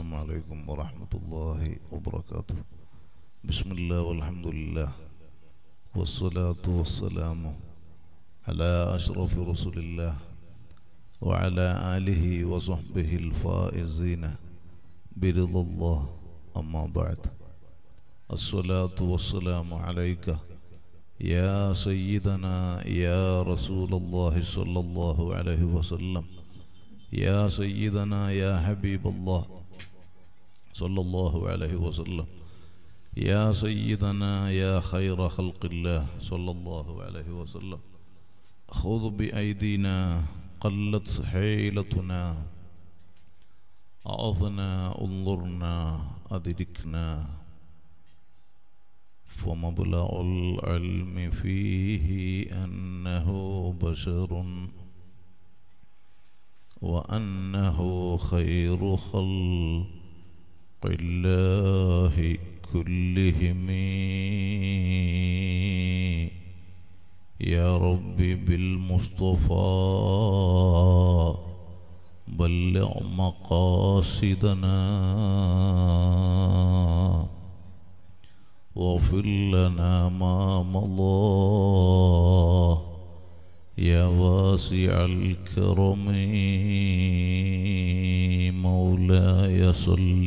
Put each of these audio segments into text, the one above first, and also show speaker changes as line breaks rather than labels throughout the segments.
السلام عليكم ورحمة الله وبركاته بسم الله والحمد لله والصلاة والسلام على أشرف رسول الله وعلى آله وصحبه الفائزين برضا الله أما بعد الصلاة والسلام عليك يا سيدنا يا رسول الله صلى الله عليه وسلم يا سيدنا يا حبيب الله صلى الله عليه وسلم يا سيدنا يا خير خلق الله صلى الله عليه وسلم خذ بأيدينا قلت حيلتنا أعظنا انظرنا أدركنا فمبلغ العلم فيه أنه بشر وأنه خير خلق الله كلهم يا ربي بالمصطفى بلغ مقاصدنا واغفر لنا ما مضى يا واسع الكرم مولاي صل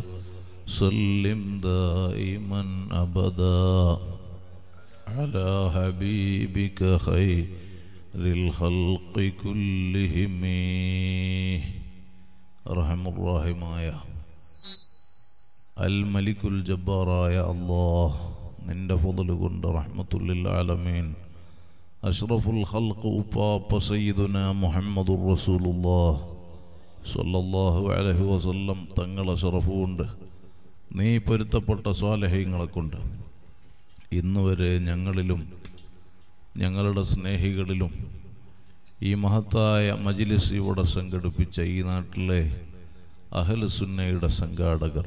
وسلم دائما ابدا على حبيبك خير الخلق كلهم رحم الراحماയ അൽ മലിക്കുൽ ജബ്ബാറായ അള്ളാഹ് നിന്റെ ഫضل കൊണ്ട് റഹ്മത്തുല്ലിൽ ആലമീൻ അഷ്റഫുൽ ഖൽഖ് ഉപ്പാപ്പ സയ്യിദുന മുഹമ്മദുർ റസൂലുള്ളാഹ് സ്വല്ലല്ലാഹു അലൈഹി വസല്ലം തങ്ങളെ ഷറഫ് കൊണ്ട് നീ പൊരുത്തപ്പെട്ട സ്വാലഹ്യങ്ങളെ കൊണ്ട് ഇന്ന് വരെ ഞങ്ങളിലും ഞങ്ങളുടെ സ്നേഹികളിലും ഈ മഹത്തായ മജിലിസ് ഇവിടെ സംഘടിപ്പിച്ച ഈ നാട്ടിലെ അഹലുസുന്നയുടെ സംഘാടകർ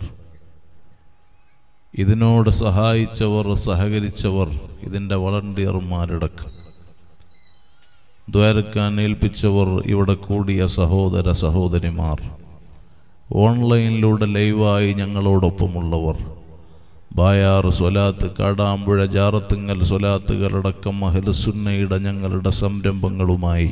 ഇതിനോട് സഹായിച്ചവർ സഹകരിച്ചവർ ഇതിൻ്റെ വളണ്ടിയർമാരടക്കം ദ്വാരക്കാൻ ഏൽപ്പിച്ചവർ ഇവിടെ കൂടിയ സഹോദര സഹോദരിമാർ ഓൺലൈനിലൂടെ ലൈവായി ഞങ്ങളോടൊപ്പമുള്ളവർ ബായാർ സ്വലാത്ത് കാടാമ്പുഴ ജാറത്തുങ്ങൽ സ്വലാത്തുകളടക്കം അഹലുസുന്നയുടെ ഞങ്ങളുടെ സംരംഭങ്ങളുമായി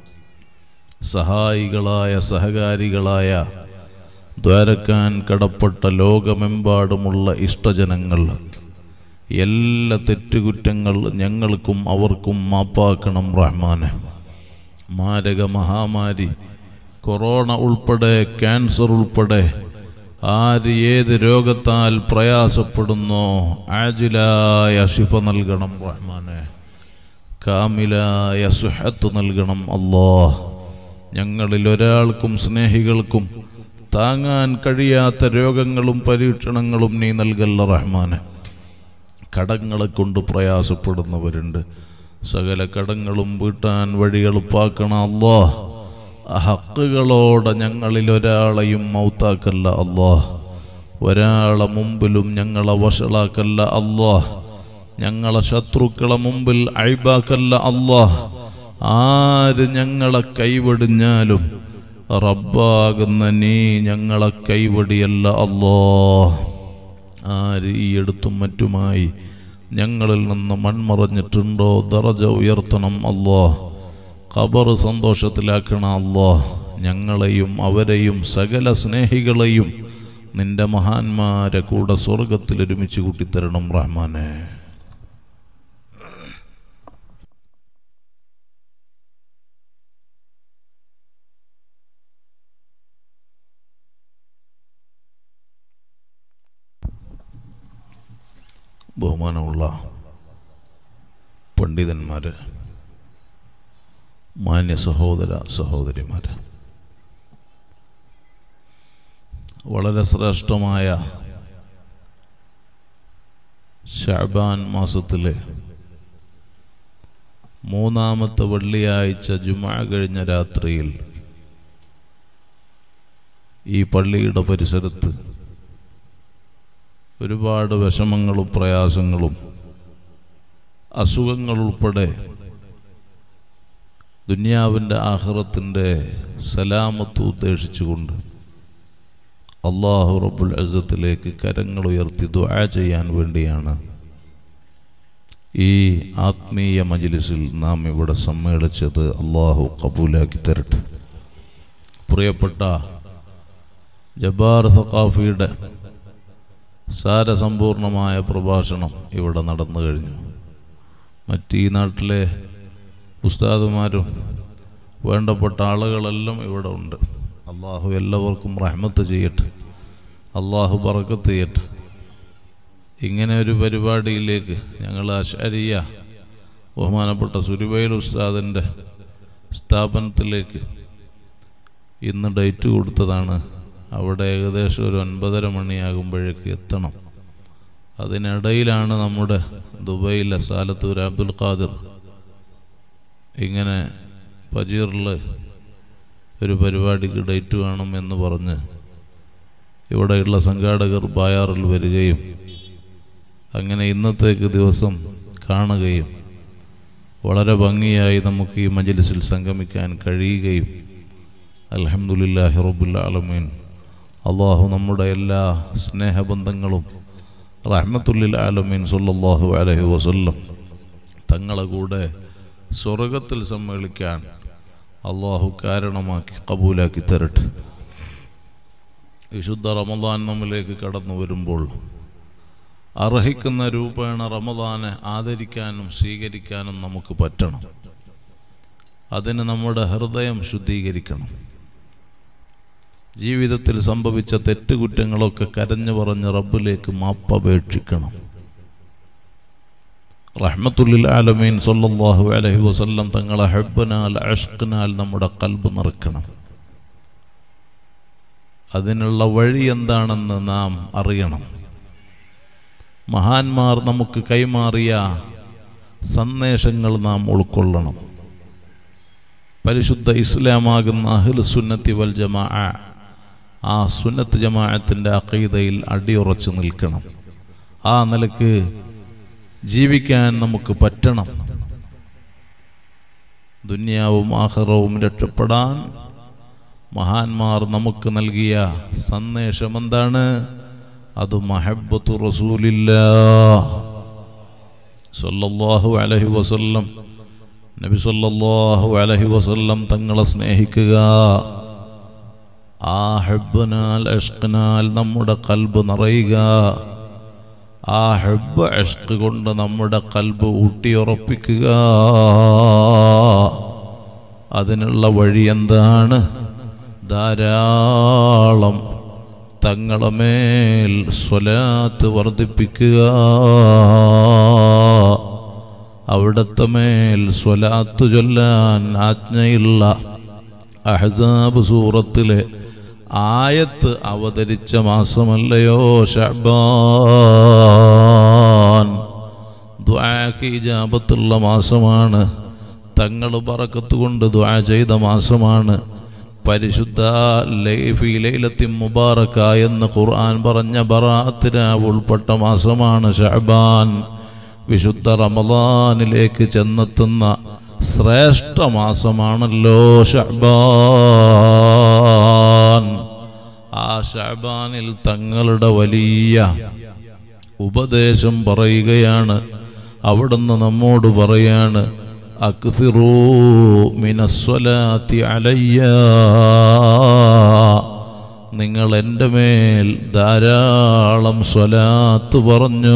സഹായികളായ സഹകാരികളായ ദ്വാരക്കാൻ കടപ്പെട്ട ലോകമെമ്പാടുമുള്ള ഇഷ്ടജനങ്ങൾ എല്ലാ തെറ്റുകുറ്റങ്ങൾ ഞങ്ങൾക്കും അവർക്കും മാപ്പാക്കണം റഹ്മാനെ മാരക മഹാമാരി കൊറോണ ഉൾപ്പെടെ ക്യാൻസർ ഉൾപ്പെടെ ആര് ഏത് രോഗത്താൽ പ്രയാസപ്പെടുന്നോ ആജിലായ ശിഫ നൽകണം റഹ്മാനെ കാമിലായ സുഹത്ത് നൽകണം അല്ലോ ഞങ്ങളിൽ ഒരാൾക്കും സ്നേഹികൾക്കും താങ്ങാൻ കഴിയാത്ത രോഗങ്ങളും പരീക്ഷണങ്ങളും നീ നൽകല്ല റഹ്മാനെ കടങ്ങളെ കൊണ്ട് പ്രയാസപ്പെടുന്നവരുണ്ട് സകല കടങ്ങളും വീട്ടാൻ വഴി എളുപ്പാക്കണം അല്ലോ ഹക്കുകളോടെ ഞങ്ങളിൽ ഒരാളെയും മൗത്താക്കല്ല അല്ലോ ഒരാളെ മുമ്പിലും ഞങ്ങളെ വഷളാക്കല്ല അല്ലോ ഞങ്ങളെ ശത്രുക്കളെ മുമ്പിൽ അഴിബാക്കല്ല അല്ലോ ആര് ഞങ്ങളെ കൈവെടിഞ്ഞാലും റബ്ബാകുന്ന നീ ഞങ്ങളെ കൈവടിയല്ല അല്ലോ ആര് ഈ എടുത്തും മറ്റുമായി ഞങ്ങളിൽ നിന്ന് മൺമറഞ്ഞിട്ടുണ്ടോ ദറജ ഉയർത്തണം അല്ലോ ഖബർ സന്തോഷത്തിലാക്കണം അല്ലോ ഞങ്ങളെയും അവരെയും സകല സ്നേഹികളെയും നിന്റെ മഹാന്മാരെ കൂടെ സ്വർഗത്തിൽ ഒരുമിച്ച് കൂട്ടിത്തരണം റഹ്മാനെ ബഹുമാനമുള്ള പണ്ഡിതന്മാർ മാന്യ സഹോദര സഹോദരിമാർ വളരെ ശ്രേഷ്ഠമായ ഷാബാൻ മാസത്തിലെ മൂന്നാമത്തെ വെള്ളിയാഴ്ച ജുമാ കഴിഞ്ഞ രാത്രിയിൽ ഈ പള്ളിയുടെ പരിസരത്ത് ഒരുപാട് വിഷമങ്ങളും പ്രയാസങ്ങളും അസുഖങ്ങൾ ഉൾപ്പെടെ ദുന്യാവിൻ്റെ ആഹ്റത്തിൻ്റെ സലാമത്ത് ഉദ്ദേശിച്ചുകൊണ്ട് അള്ളാഹു റബ്ബുൽ അസത്തിലേക്ക് കരങ്ങൾ ഉയർത്തി ദുആ ചെയ്യാൻ വേണ്ടിയാണ് ഈ ആത്മീയ മജ്ലിസിൽ നാം ഇവിടെ സമ്മേളിച്ചത് അള്ളാഹു കബൂലാക്കി തരട്ടെ പ്രിയപ്പെട്ട ജബ്ബാർ സഖാഫിയുടെ സാരസമ്പൂർണമായ പ്രഭാഷണം ഇവിടെ നടന്നു കഴിഞ്ഞു മറ്റ് ഈ നാട്ടിലെ ഉസ്താദുമാരും വേണ്ടപ്പെട്ട ആളുകളെല്ലാം ഇവിടെ ഉണ്ട് അള്ളാഹു എല്ലാവർക്കും റഹ്മത്ത് ചെയ്യട്ടെ അള്ളാഹു ബറക്കത്ത് ചെയ്യട്ടെ ഇങ്ങനെ ഒരു പരിപാടിയിലേക്ക് ഞങ്ങൾ അശരിയ ബഹുമാനപ്പെട്ട സുരുബൈൽ ഉസ്താദിൻ്റെ സ്ഥാപനത്തിലേക്ക് ഇന്ന് ഡേറ്റ് കൊടുത്തതാണ് അവിടെ ഏകദേശം ഒരു ഒൻപതര മണിയാകുമ്പോഴേക്ക് എത്തണം അതിനിടയിലാണ് നമ്മുടെ ദുബൈയിലെ സാലത്തൂർ അബ്ദുൽ ഖാദിർ ഇങ്ങനെ പജീറിൽ ഒരു പരിപാടിക്ക് ഡേറ്റ് വേണം എന്ന് പറഞ്ഞ് ഇവിടെയുള്ള സംഘാടകർ ബായാറിൽ വരികയും അങ്ങനെ ഇന്നത്തേക്ക് ദിവസം കാണുകയും വളരെ ഭംഗിയായി നമുക്ക് ഈ മജ്ലിസിൽ സംഗമിക്കാൻ കഴിയുകയും അൽഹംദുലില്ലാഹി റബ്ബുൽ ആലമീൻ അള്ളാഹു നമ്മുടെ എല്ലാ സ്നേഹബന്ധങ്ങളും റഹ്മത്തുല്ലിൽ ആലമീൻ സല്ലല്ലാഹു അലൈഹി വസല്ലം തങ്ങളെ കൂടെ സ്വർഗത്തിൽ സമ്മേളിക്കാൻ അള്ളാഹു കാരണമാക്കി കബൂലാക്കി തരട്ടെ വിശുദ്ധ റമദാൻ നമ്മിലേക്ക് കടന്നു വരുമ്പോൾ അർഹിക്കുന്ന രൂപേണ റമദാനെ ആദരിക്കാനും സ്വീകരിക്കാനും നമുക്ക് പറ്റണം അതിന് നമ്മുടെ ഹൃദയം ശുദ്ധീകരിക്കണം ജീവിതത്തിൽ സംഭവിച്ച തെറ്റുകുറ്റങ്ങളൊക്കെ കരഞ്ഞു പറഞ്ഞ് റബ്ബിലേക്ക് മാപ്പപേക്ഷിക്കണം റഹ്മത്തുല്ലിൽ ആലമീൻ സല്ലല്ലാഹു അലൈഹി വസല്ലം തങ്ങളെ ഹെബ്ബനാൽ അഷ്കിനാൽ നമ്മുടെ കൽബ് നിറക്കണം അതിനുള്ള വഴി എന്താണെന്ന് നാം അറിയണം മഹാന്മാർ നമുക്ക് കൈമാറിയ സന്ദേശങ്ങൾ നാം ഉൾക്കൊള്ളണം പരിശുദ്ധ ഇസ്ലാമാകുന്ന അഹ്ലു സുന്നത്തി വൽ ജമാ ആ സുന്നത്ത് ജമാഅത്തിൻ്റെ അക്കീതയിൽ അടിയുറച്ചു നിൽക്കണം ആ നിലക്ക് ജീവിക്കാൻ നമുക്ക് പറ്റണം ദുന്യാവും ആഹ്റവും രക്ഷപ്പെടാൻ മഹാന്മാർ നമുക്ക് നൽകിയ സന്ദേശം എന്താണ് അത് മഹബത്തു റസൂലില്ല സല്ലല്ലാഹു അലൈഹി വസല്ലം നബി സല്ലല്ലാഹു അലൈഹി വസല്ലം തങ്ങളെ സ്നേഹിക്കുക ആ ഹെബ്ബനാൽ അഷ്കിനാൽ നമ്മുടെ കൽബ് നിറയുക ആ ഹെബ്ബ് അഷ്ക് കൊണ്ട് നമ്മുടെ കൽബ് ഊട്ടിയുറപ്പിക്കുക അതിനുള്ള വഴി എന്താണ് ധാരാളം തങ്ങളെ മേൽ സ്വലാത്ത് വർദ്ധിപ്പിക്കുക അവിടുത്തെ മേൽ സ്വലാത്ത് ചൊല്ലാൻ ആജ്ഞയുള്ള അഹസാബ് സൂറത്തിലെ ആയത്ത് അവതരിച്ച മാസമല്ലയോ ഷബാൻ ദ്വാക്ക് ഇജാബത്തുള്ള മാസമാണ് തങ്ങൾ പറക്കത്ത് കൊണ്ട് ദ്വാ ചെയ്ത മാസമാണ് പരിശുദ്ധ ലൈഫി ലൈലത്തി മുബാറക്ക എന്ന് ഖുർആൻ പറഞ്ഞ ബറാത്തിനാവ് ഉൾപ്പെട്ട മാസമാണ് ഷഹബാൻ വിശുദ്ധ റമദാനിലേക്ക് ചെന്നെത്തുന്ന ശ്രേഷ്ഠ മാസമാണല്ലോ ഷഹബാൻ ആ ഷഹബാനിൽ തങ്ങളുടെ വലിയ ഉപദേശം പറയുകയാണ് അവിടുന്ന് നമ്മോട് പറയാണ് അക്സിറൂ മിനസ്വലാത്തി അലയ്യ നിങ്ങൾ എൻ്റെ മേൽ ധാരാളം സ്വലാത്ത് പറഞ്ഞോ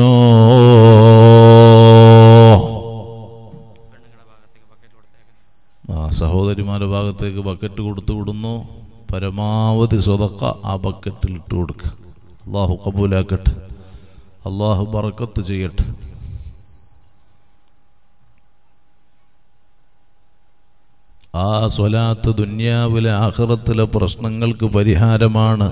ആ സഹോദരിമാരുടെ ഭാഗത്തേക്ക് ബക്കറ്റ് കൊടുത്തു വിടുന്നു പരമാവധി സ്വതക്ക ആ ബക്കറ്റിൽ ഇട്ട് കൊടുക്കുക അള്ളാഹു കബൂലാക്കട്ടെ അള്ളാഹു ബറക്കത്ത് ചെയ്യട്ടെ ആ സ്വലാത്ത് ദുന്യാവിലെ ആഹ്റത്തിലെ പ്രശ്നങ്ങൾക്ക് പരിഹാരമാണ്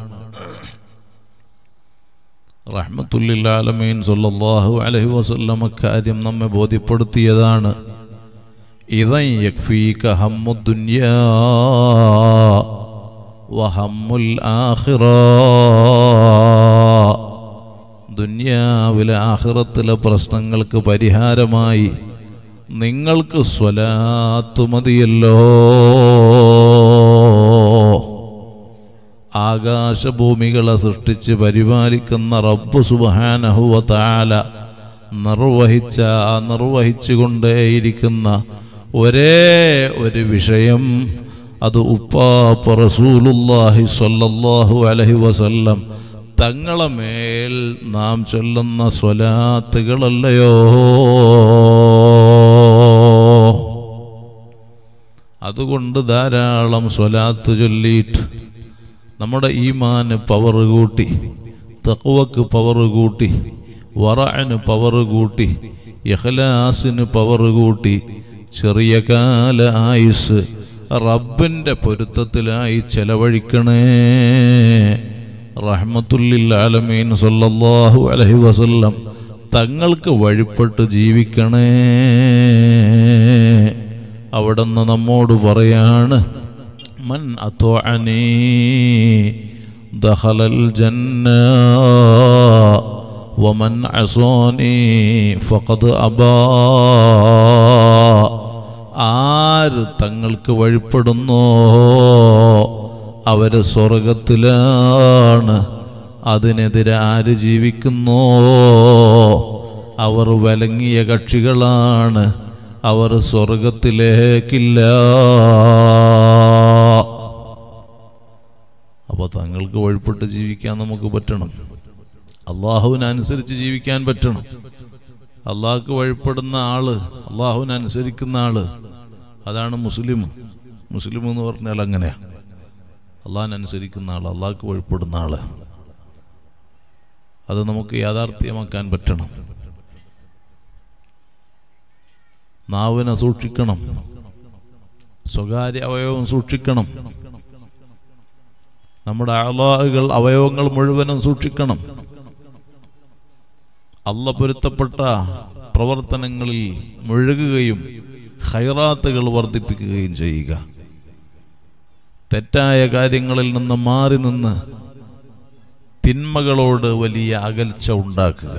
റഹ്മത്തുല്ലാലമീൻ സല്ലല്ലാഹു അലൈഹി വസല്ലമ കാര്യം നമ്മെ ബോധ്യപ്പെടുത്തിയതാണ് ഇതൻ യക്ഫീക ഹമ്മു ദുന്യാ വഹമ്മുൽ ആഖിറ ദുന്യാവിലെ ആഖിറത്തിലെ പ്രശ്നങ്ങൾക്ക് പരിഹാരമായി നിങ്ങൾക്ക് സ്വലാത്ത് മതിയല്ലോ ആകാശഭൂമികളെ സൃഷ്ടിച്ച് പരിപാലിക്കുന്ന റബ്ബ് സുബഹാനഹുവ താല നിർവഹിച്ച ആ നിർവഹിച്ചുകൊണ്ടേയിരിക്കുന്ന ഒരേ ഒരു വിഷയം അത് ഉപ്പാപ്പ റസൂലുല്ലാഹി സ്വല്ലല്ലാഹു അലൈഹി വസല്ലം തങ്ങളെ മേൽ നാം ചൊല്ലുന്ന സ്വലാത്തുകളല്ലയോ അതുകൊണ്ട് ധാരാളം സ്വലാത്ത് ചൊല്ലിയിട്ട് നമ്മുടെ ഈമാന് പവർ കൂട്ടി തക്കുവക്ക് പവർ കൂട്ടി വറഅന് പവർ കൂട്ടി ഇഖ്ലാസിന് പവർ കൂട്ടി ചെറിയ കാല ആയുസ് റബ്ബിൻ്റെ പൊരുത്തത്തിലായി ചെലവഴിക്കണേ റഹ്മത്തുല്ലിൽ ആലമീൻ സല്ലല്ലാഹു അലൈഹി വസല്ലം തങ്ങൾക്ക് വഴിപ്പെട്ട് ജീവിക്കണേ അവിടുന്ന് നമ്മോട് പറയാണ് മൻ അത്വഅനീ ദഖലൽ ജന്ന വമൻ അസോനി ഫഖദ് അബാ ആര് തങ്ങൾക്ക് വഴിപ്പെടുന്നോ അവര് സ്വർഗത്തിലാണ് അതിനെതിരെ ആര് ജീവിക്കുന്നോ അവർ വിലങ്ങിയ കക്ഷികളാണ് അവർ സ്വർഗത്തിലേക്കില്ല അപ്പോൾ തങ്ങൾക്ക് വഴിപ്പെട്ട് ജീവിക്കാൻ നമുക്ക് പറ്റണം അള്ളാഹുവിനനുസരിച്ച് ജീവിക്കാൻ പറ്റണം അള്ളാഹ്ക്ക് വഴിപ്പെടുന്ന ആള് അള്ളാഹുവിനനുസരിക്കുന്ന ആള് അതാണ് മുസ്ലിം മുസ്ലിം എന്ന് പറഞ്ഞാൽ അങ്ങനെയാ അള്ളാഹിനനുസരിക്കുന്ന ആൾ അള്ളാഹ്ക്ക് വഴിപ്പെടുന്ന ആള് അത് നമുക്ക് യാഥാർത്ഥ്യമാക്കാൻ പറ്റണം നാവിനെ സൂക്ഷിക്കണം സ്വകാര്യ അവയവം സൂക്ഷിക്കണം നമ്മുടെ അളാഹുകൾ അവയവങ്ങൾ മുഴുവനും സൂക്ഷിക്കണം അല്ല പൊരുത്തപ്പെട്ട പ്രവർത്തനങ്ങളിൽ മുഴുകുകയും ഹൈറാത്തുകൾ വർദ്ധിപ്പിക്കുകയും ചെയ്യുക തെറ്റായ കാര്യങ്ങളിൽ നിന്ന് മാറി നിന്ന് തിന്മകളോട് വലിയ അകൽച്ച ഉണ്ടാക്കുക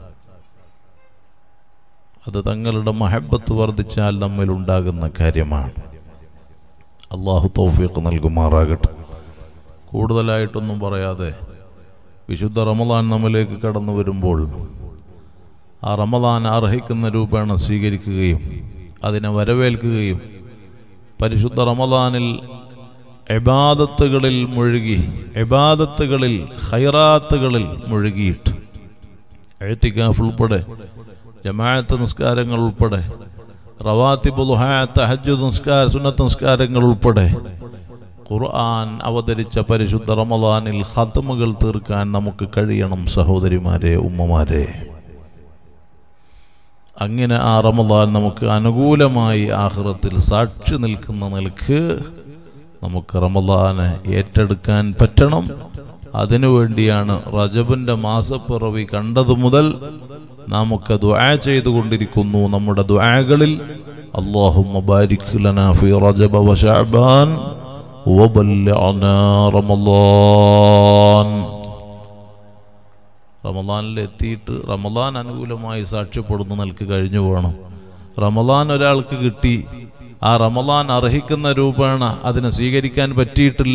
അത് തങ്ങളുടെ മഹബത്ത് വർദ്ധിച്ചാൽ നമ്മിൽ ഉണ്ടാകുന്ന കാര്യമാണ് അള്ളാഹു തൗഫീഖ് നൽകുമാറാകട്ടെ കൂടുതലായിട്ടൊന്നും പറയാതെ വിശുദ്ധ റമദാൻ നമ്മിലേക്ക് കടന്നു വരുമ്പോൾ ആ റമദാൻ അർഹിക്കുന്ന രൂപേണ സ്വീകരിക്കുകയും അതിനെ വരവേൽക്കുകയും പരിശുദ്ധ റമദാനിൽ എബാദത്തുകളിൽ മുഴുകി എബാദത്തുകളിൽ ഹൈറാത്തുകളിൽ മുഴുകിയിട്ട് എഴുത്തിക്കാഫ് ഉൾപ്പെടെ ജമാഅത്ത് നിസ്കാരങ്ങൾ ഉൾപ്പെടെ റവാത്തിബുൽ ഹജ്ജ് നിസ്കാര സുന്നത്ത് നിസ്കാരങ്ങൾ ഉൾപ്പെടെ ഖുർആൻ അവതരിച്ച പരിശുദ്ധ റമദാനിൽ ഹത്തമുകൾ തീർക്കാൻ നമുക്ക് കഴിയണം സഹോദരിമാരെ ഉമ്മമാരെ അങ്ങനെ ആ റമദാൻ നമുക്ക് അനുകൂലമായി ആഹ്റത്തിൽ സാക്ഷി നിൽക്കുന്ന നിലക്ക് നമുക്ക് റമദാനെ ഏറ്റെടുക്കാൻ പറ്റണം അതിനുവേണ്ടിയാണ് റജബിൻ്റെ മാസപ്പിറവി കണ്ടതു മുതൽ നമുക്ക് ദുആ ചെയ്തുകൊണ്ടിരിക്കുന്നു നമ്മുടെ ദുആകളിൽ اللهم بارك لنا في رجب وشعبان وبلغنا رمضان റമദാനിൽ എത്തിയിട്ട് റമദാൻ അനുകൂലമായി സാക്ഷ്യപ്പെടുന്ന നിലക്ക് കഴിഞ്ഞു പോകണം റമദാൻ ഒരാൾക്ക് കിട്ടി ആ റമദാൻ അർഹിക്കുന്ന രൂപേണ അതിനെ സ്വീകരിക്കാൻ പറ്റിയിട്ടില്ല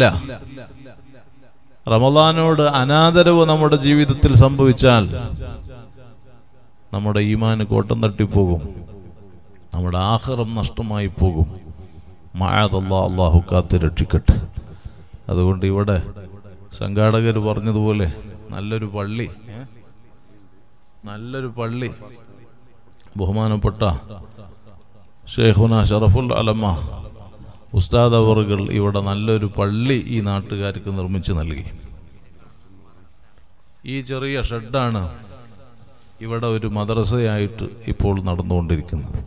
റമദാനോട് അനാദരവ് നമ്മുടെ ജീവിതത്തിൽ സംഭവിച്ചാൽ നമ്മുടെ ഈമാന് കോട്ടം തട്ടിപ്പോകും നമ്മുടെ ആഹാരം നഷ്ടമായി പോകും മായാതല്ല അള്ളാഹു കാത്ത് രക്ഷിക്കട്ടെ അതുകൊണ്ട് ഇവിടെ സംഘാടകർ പറഞ്ഞതുപോലെ നല്ലൊരു പള്ളി ഏ? നല്ലൊരു പള്ളി ബഹുമാനപ്പെട്ട ഷേഖുന ഷറഫുൽ അലമ ഉസ്താദ് അവറുകൾ ഇവിടെ നല്ലൊരു പള്ളി ഈ നാട്ടുകാർക്ക് നിർമ്മിച്ചു നൽകി ഈ ചെറിയ ഷെഡാണ് ഇവിടെ ഒരു മദ്രസയായിട്ട് ഇപ്പോൾ നടന്നുകൊണ്ടിരിക്കുന്നത്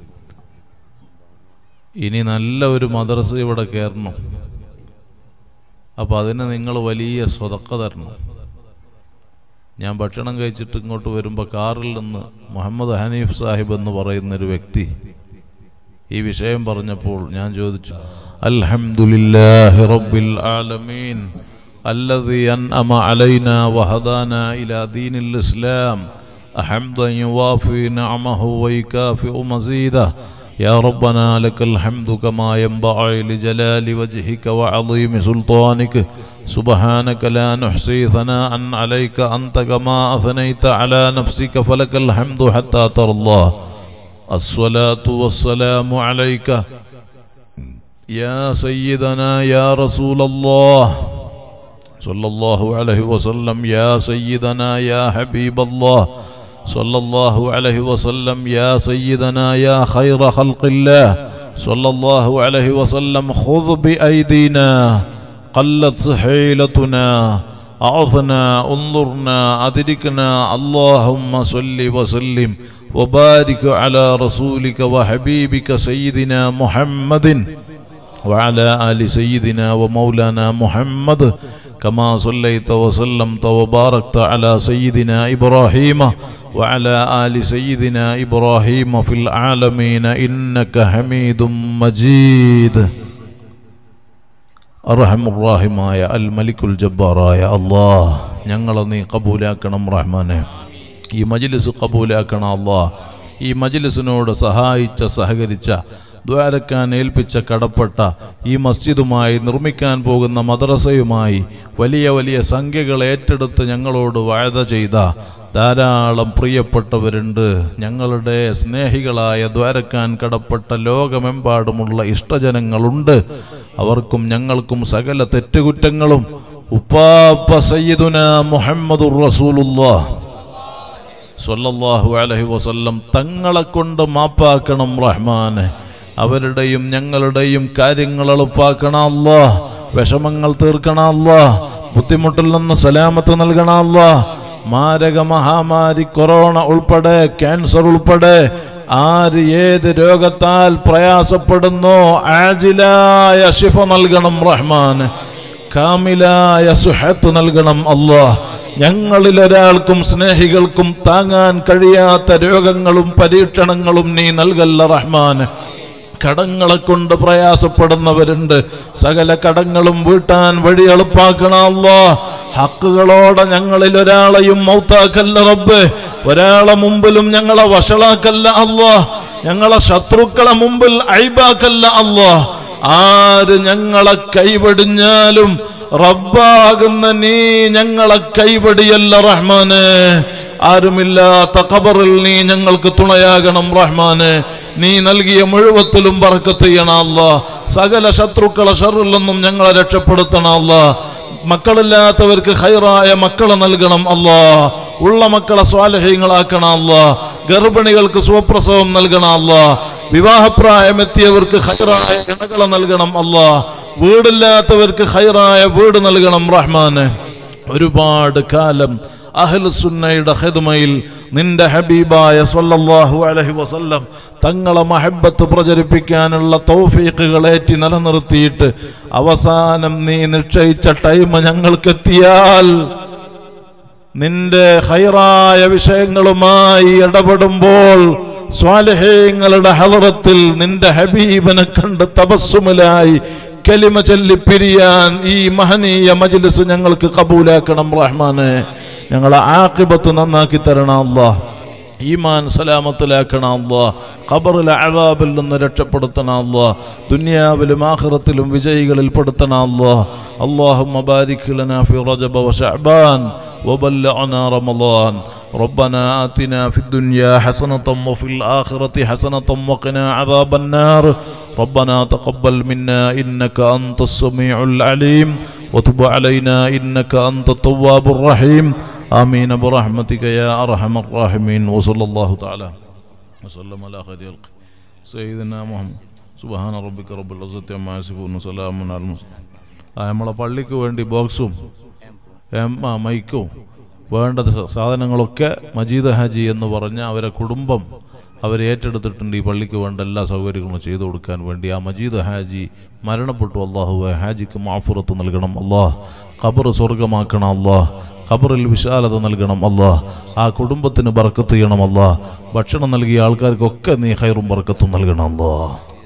ഇനി നല്ല ഒരു മദ്രസ ഇവിടെ കയറണം അപ്പോൾ അതിന് നിങ്ങൾ വലിയ സ്വതക്ക തരണം ഞാൻ ഭക്ഷണം കഴിച്ചിട്ട് ഇങ്ങോട്ട് വരുമ്പോൾ കാറിൽ നിന്ന് മുഹമ്മദ് ഹനീഫ് സാഹിബ് എന്ന് പറയുന്ന ഒരു വ്യക്തി ഈ വിഷയം പറഞ്ഞപ്പോൾ ഞാൻ ചോദിച്ചു അൽഹംദുലില്ലാഹി റബ്ബിൽ ആലമീൻ الذي أنعم علينا وهدانا إلى دين الإسلام حمدا يوافي نعمه ويكافئ مزيده يا ربنا لك الحمد كما ينبغي لجلال وجهك وعظيم سلطانك سبحانك لا نحصي ثناء عليك أنت كما أثنيت على نفسك فلك الحمد حتى ترضى الصلاة والسلام عليك يا سيدنا يا رسول الله صلى الله عليه وسلم يا سيدنا يا حبيب الله صلى الله عليه وسلم يا سيدنا يا خير خلق الله صلى الله عليه وسلم خذ بأيدينا قلت حيلتنا أعظنا انظرنا أدركنا اللهم صل وسلم وبارك على رسولك وحبيبك سيدنا محمد وعلى آل سيدنا ومولانا محمد كما صليت وسلمت وباركت على سيدنا إبراهيم وعلى آل سيدنا إبراهيم في العالمين إنك حميد مجيد അറഹമുറാഹിമായ അൽ മലിക്കുൽ ജബ്ബാറായ അള്ളാഹ് ഞങ്ങളെ നീ കബൂലാക്കണം റഹ്മാനെ ഈ മജിലിസ് കബൂലാക്കണം അള്ളാഹ് ഈ മജിലിസിനോട് സഹായിച്ച സഹകരിച്ച ദ്വാരക്കാൻ ഏൽപ്പിച്ച കടപ്പെട്ട ഈ മസ്ജിദുമായി നിർമ്മിക്കാൻ പോകുന്ന മദ്രസയുമായി വലിയ വലിയ സംഖ്യകൾ ഏറ്റെടുത്ത് ഞങ്ങളോട് വാഴത ചെയ്ത ധാരാളം പ്രിയപ്പെട്ടവരുണ്ട് ഞങ്ങളുടെ സ്നേഹികളായ ദ്വാരക്കാൻ കടപ്പെട്ട ലോകമെമ്പാടുമുള്ള ഇഷ്ടജനങ്ങളുണ്ട് അവർക്കും ഞങ്ങൾക്കും സകല തെറ്റുകുറ്റങ്ങളും ഉപ്പാപ്പ സയ്യിദുന മുഹമ്മദുർ റസൂലുള്ളാഹ് സ്വല്ലല്ലാഹു അലൈഹി വസല്ലം തങ്ങളെ കൊണ്ട് മാപ്പാക്കണം റഹ്മാനെ അവരുടെയും ഞങ്ങളുടെയും കാര്യങ്ങൾ എളുപ്പാക്കണം അല്ലാ വിഷമങ്ങൾ തീർക്കണം അല്ലാ ബുദ്ധിമുട്ടിൽ നിന്ന് സലാമത്ത് നൽകണം അല്ലാ മാരക മഹാമാരി കൊറോണ ഉൾപ്പെടെ ക്യാൻസർ ഉൾപ്പെടെ ആര് ഏത് രോഗത്താൽ പ്രയാസപ്പെടുന്നോ ആജിലായ ശിഫ നൽകണം റഹ്മാൻ കാമിലായ സുഹത്ത് നൽകണം അല്ലാഹ് ഞങ്ങളിൽ ഒരാൾക്കും സ്നേഹികൾക്കും താങ്ങാൻ കഴിയാത്ത രോഗങ്ങളും പരീക്ഷണങ്ങളും നീ നൽകല്ല റഹ്മാൻ കടങ്ങളെ കൊണ്ട് പ്രയാസപ്പെടുന്നവരുണ്ട് സകല കടങ്ങളും വീട്ടാൻ വഴി എളുപ്പാക്കണമല്ലോ ഹക്കുകളോടെ ഞങ്ങളിൽ ഒരാളെയും മൗത്താക്കല്ല റബ്ബ് ഒരാളെ മുമ്പിലും ഞങ്ങളെ വഷളാക്കല്ല അല്ലോ ഞങ്ങളെ ശത്രുക്കളെ മുമ്പിൽ അഴിബാക്കല്ല അല്ലോ ആര് ഞങ്ങളെ കൈവടിഞ്ഞാലും റബ്ബാകുന്ന നീ ഞങ്ങളെ കൈവടിയല്ല റഹ്മാന് ആരുമില്ലാത്ത ഖബറിൽ നീ ഞങ്ങൾക്ക് തുണയാകണം റഹ്മാന് നീ നൽകിയ മുഴുവത്തിലും പറക്കത്ത് ചെയ്യണം അല്ല സകല ശത്രുക്കളെ ഷറിൽ നിന്നും ഞങ്ങളെ രക്ഷപ്പെടുത്തണം അല്ല മക്കളില്ലാത്തവർക്ക് ഹൈറായ മക്കളെ നൽകണം അല്ലാ ഉള്ള മക്കളെ സ്വാലഹ്യങ്ങളാക്കണം അല്ലാ ഗർഭിണികൾക്ക് സുപ്രസവം നൽകണം അല്ലാ വിവാഹപ്രായമെത്തിയവർക്ക് ഹൈറായ ഇണകളെ നൽകണം അല്ലാ വീടില്ലാത്തവർക്ക് ഹൈറായ വീട് നൽകണം റഹ്മാന് ഒരുപാട് കാലം അഹ്ലുസുന്നയുടെ ഹിദ്മയിൽ നിന്റെ ഹബീബായ സല്ലല്ലാഹു അലൈഹി വസല്ലം തങ്ങളെ മഹബത്ത് പ്രചരിപ്പിക്കാനുള്ള തൗഫീഖുകൾ ഏറ്റി നിലനിർത്തിയിട്ട് അവസാനം നീ നിശ്ചയിച്ച ടൈം ഞങ്ങൾക്കെത്തിയാൽ നിന്റെ ഹൈറായ വിഷയങ്ങളുമായി ഇടപെടുമ്പോൾ സ്വാലഹേങ്ങളുടെ ഹലറത്തിൽ നിന്റെ ഹബീബിനെ കണ്ട് തപസ്സുമിലായി കലിമ ചൊല്ലിപ്പിരിയാൻ ഈ മഹനീയ മജ്ലിസ് ഞങ്ങൾക്ക് കബൂലാക്കണം റഹ്മാനെ ഞങ്ങളെ ആക്കിബത്ത് നന്നാക്കി തരണം അല്ലാ ഈമാൻ സലാമത്തിലാക്കണം അല്ലാ ഖബറിലെ അഴാബിൽ നിന്ന് രക്ഷപ്പെടുത്തണം അല്ലാ ദുനിയാവിലും ആഖിറത്തിലും വിജയികളിൽ പെടുത്തണം അല്ലാ اللهم بارك لنا في رجب وشعبان وبلغنا رمضان ربنا آتنا في الدنيا حسنة وفي الآخرة حسنة وقنا عذاب النار ربنا تقبل منا إنك أنت السميع العليم وتب علينا إنك أنت التواب الرحيم آمين برحمتك يا أرحم الراحمين وصلى الله تعالى وسلم على خير خلق سيدنا محمد സുബഹാന റബ്ബിക്ക് റബ്ബുൽ അസത്യ മാസിഫുൻ സലാമുൻ അൽ മുസ്ലിം ആ നമ്മളെ പള്ളിക്ക് വേണ്ടി ബോക്സും എം ആ മൈക്കും വേണ്ട സ- സാധനങ്ങളൊക്കെ മജീദ് ഹാജി എന്ന് പറഞ്ഞ അവരെ കുടുംബം അവർ ഏറ്റെടുത്തിട്ടുണ്ട് ഈ പള്ളിക്ക് വേണ്ട എല്ലാ സൗകര്യങ്ങളും ചെയ്തു കൊടുക്കാൻ വേണ്ടി ആ മജീദ് ഹാജി മരണപ്പെട്ടു അള്ളാഹു ഹാജിക്ക് മാഫുറത്ത് നൽകണം അള്ളാഹ് ഖബർ സ്വർഗമാക്കണം അള്ളാഹ് ഖബറിൽ വിശാലത നൽകണം അള്ളാഹ് ആ കുടുംബത്തിന് ബർക്കത്ത് ചെയ്യണം അള്ളാഹ് ഭക്ഷണം നൽകിയ ആൾക്കാർക്കൊക്കെ നീ ഹൈറും ബർക്കത്തും നൽകണം അള്ളാഹ്